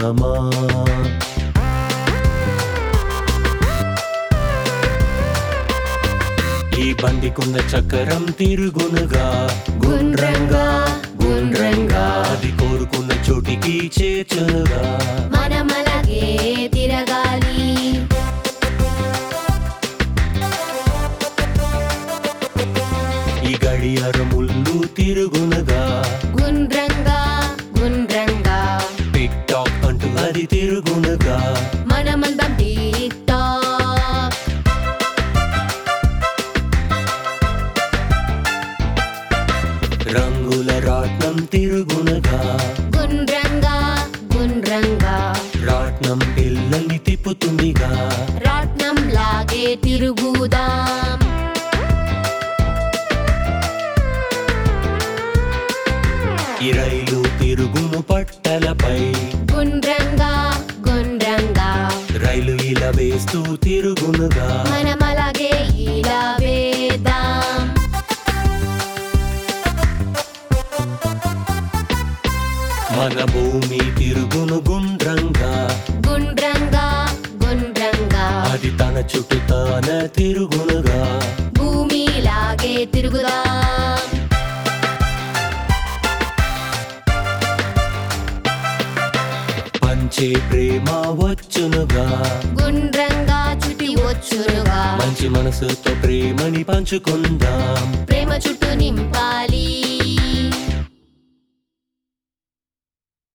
తిరుగుదామా ఈ బండికున్న చక్రం తిరుగునుగా గుండ్రంగా గుండ్రంగా అది కోరుకున్న చోటికి చేర్చునుగా మనమలగే తిరగాలి ఈ గడియార ముళ్ళు తిరుగునుగా గుండ్రంగా గుండ్రంగా టిక్ టాక్ అంటూ అది తిరుగునుగా మనమందం టిక్ టాక్ రంగుల రాట్నం తిరుగునుగా గుండ్రంగా గుండ్రంగా రాట్నం పిల్లల్ని తిప్పుతుందిగా రాట్నం లాగే తిరుగుదాం ఈ రైలు తిరుగును పట్టలపై గుండ్రంగా గుండ్రంగా రైలు ఇలా వేస్తూ తిరుగునుగా మనమలగే ఇలా వేద్దాం మన భూమి తిరుగును గుండ్రంగా గుండ్రంగా గుండ్రంగా అది తన చుట్టూ తాన తిరుగునుగా భూమిలాగే తిరుగుదాం పంచే ప్రేమ వచ్చునుగా గుండ్రంగా చుట్టి వచ్చునుగా మంచి మనసుతో ప్రేమని పంచుకుందాం ప్రేమ చుట్టూ నింపా